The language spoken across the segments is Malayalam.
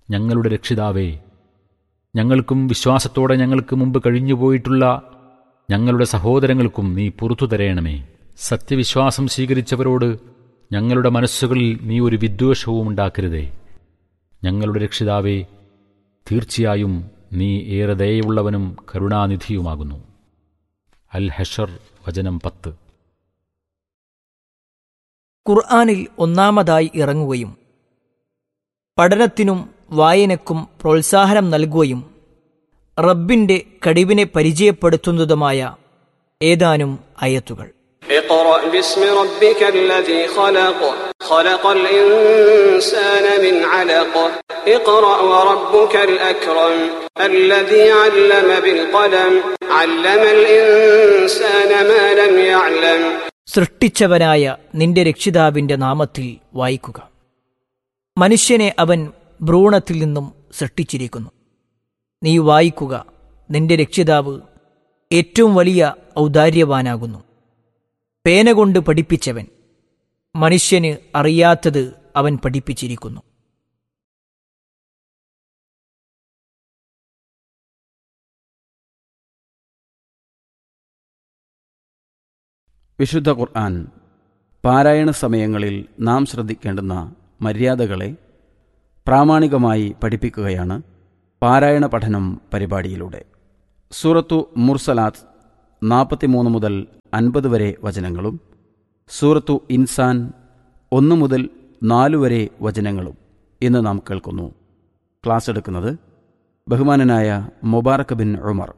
ഞങ്ങളുടെ രക്ഷിതാവേ ഞങ്ങൾക്കും വിശ്വാസത്തോടെ ഞങ്ങൾക്ക് മുമ്പ് കഴിഞ്ഞുപോയിട്ടുള്ള ഞങ്ങളുടെ സഹോദരങ്ങൾക്കും നീ പുറത്തു തരയണമേ സത്യവിശ്വാസം സ്വീകരിച്ചവരോട് ഞങ്ങളുടെ മനസ്സുകളിൽ നീ ഒരു വിദ്വേഷവും ഉണ്ടാക്കരുതേ ഞങ്ങളുടെ രക്ഷിതാവേ തീർച്ചയായും നീ ഏറെ ദയയുള്ളവനും കരുണാനിധിയുമാകുന്നു അൽ ഹഷർ വചനം പത്ത് ഖുർആാനിൽ ഒന്നാമതായി ഇറങ്ങുകയും പഠനത്തിനും വായനക്കും പ്രോത്സാഹനം നൽകുകയും റബ്ബിന്റെ കഴിവിനെ പരിചയപ്പെടുത്തുന്നതുമായ ഏതാനും അയത്തുകൾ اقرأ باسم ربك الذي خلق خلق الإنسان من علق اقرأ وربك الأكرم الذي علم بالقلم علم الإنسان ما لم يعلم സൃഷ്ടിച്ചവനായ നിന്റെ രക്ഷിതാവിന്റെ നാമത്തിൽ വായിക്കുക മനുഷ്യനെ അവൻ ഭ്രൂണത്തിൽ നിന്നും സൃഷ്ടിച്ചിരിക്കുന്നു നീ വായിക്കുക നിന്റെ രക്ഷിതാവ് ഏറ്റവും വലിയ ഔദാര്യവാനാകുന്നു പേന കൊണ്ട് പഠിപ്പിച്ചവൻ മനുഷ്യന് അറിയാത്തത് അവൻ പഠിപ്പിച്ചിരിക്കുന്നു വിശുദ്ധ ഖുർആൻ പാരായണ സമയങ്ങളിൽ നാം ശ്രദ്ധിക്കേണ്ടുന്ന മര്യാദകളെ പ്രാമാണികമായി പഠിപ്പിക്കുകയാണ് പാരായണ പഠനം പരിപാടിയിലൂടെ സൂറത്തു മുർസലാത്ത് നാൽപ്പത്തിമൂന്ന് മുതൽ അൻപത് വരെ വചനങ്ങളും സൂറത്തു ഇൻസാൻ ഒന്ന് മുതൽ നാലു വരെ വചനങ്ങളും ഇന്ന് നാം കേൾക്കുന്നു ക്ലാസ് എടുക്കുന്നത് ബഹുമാനനായ മുബാറക് ബിൻ ഉമർ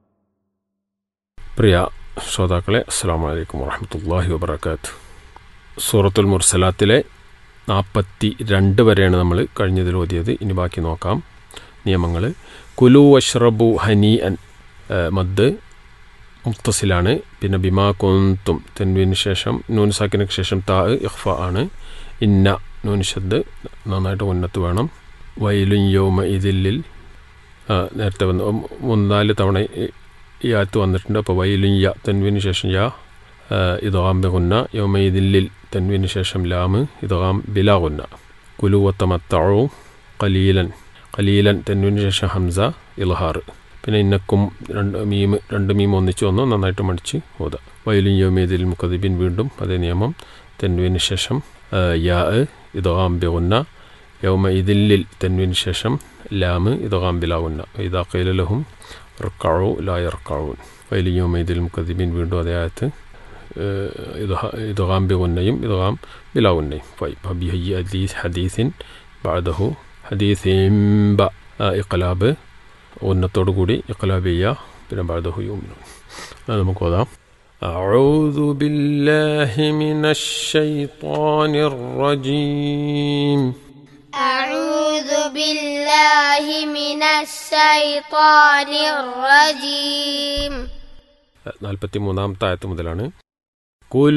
പ്രിയ ശ്രോതാക്കളെ അസ്സാം വലൈക്കും വാഹമത്തല്ലാഹി വബർക്കാത്ത് സൂറത്തുൽ മുർസലാത്തിലെ നാൽപ്പത്തി രണ്ട് വരെയാണ് നമ്മൾ കഴിഞ്ഞതിൽ ഓതിയത് ഇനി ബാക്കി നോക്കാം നിയമങ്ങൾ കുലു അഷ്റബു ഹനി അൻ മദ് മുക്തസിലാണ് പിന്നെ ബിമാ കൊന്തും തെൻവിന് ശേഷം നൂൻ സാക്കിനു ശേഷം താ ഇഖ്ഫ ആണ് ഇന്ന നൂൻ ഷദ് നന്നായിട്ട് ഉന്നത്ത് വേണം വയലുൻ യോമ ഇതില്ലിൽ ആ, നേരത്തെ വന്ന് മൂന്നാല് തവണ ഈ- ഈ ആത്ത് വന്നിട്ടുണ്ട് അപ്പോൾ വയലുൻ യ തെൻവിന് ശേഷം യാ ഇതാം ബിഗുന്ന യോമയിദില്ലിൽ തെൻവിന് ശേഷം ലാമ് ഇതാം ബിലാഗുന്ന കുലുവത്തമത്തഴു കലീലൻ കലീലൻ തെൻവിന് ശേഷം ഹംസ ഇൽഹാർ പിന്നെ ഇന്നക്കും രണ്ട് മീം രണ്ട് മീം ഒന്നിച്ച് വന്നു നന്നായിട്ട് മടിച്ച് ഓത വയലുൻ യോമയിദിൽ മുക്കദിബിൻ വീണ്ടും അതേ നിയമം തെൻവിന് ശേഷം ആ, യാ ഇതാം ബിഗുന്ന യൗമ ഇതില്ലിൽ തെൻവിന് ശേഷം ലാമ് ഇതാം ബിലാവുന്ന ഇതാ കൈലലഹും റക്കാവു ലായർക്കാവൂൻ വൈലിയോമൈദിൽ മുക്കദിബിൻ വീണ്ടും അതേ ആയത്ത് ഇതുഹാം ബിഗുന്നയും ഇതുഹാം ബിലാവുന്നയും ഫൈ ബിഹി ഹദീസ് ഹദീസിൻ ബാദഹു ഹദീസിംബ ഇഖലാബ് ഉന്നത്തോടു കൂടി ഇഖലാബ് ചെയ്യ പിന്നെ ബാദഹു യൂമിനു അത് നമുക്ക് ഓതാം أعوذ بالله من الشيطان الرجيم أعوذ بالله من الشيطان الرجيم നാൽപ്പത്തി മൂന്നാമത്തെ ആയത്ത് മുതലാണ്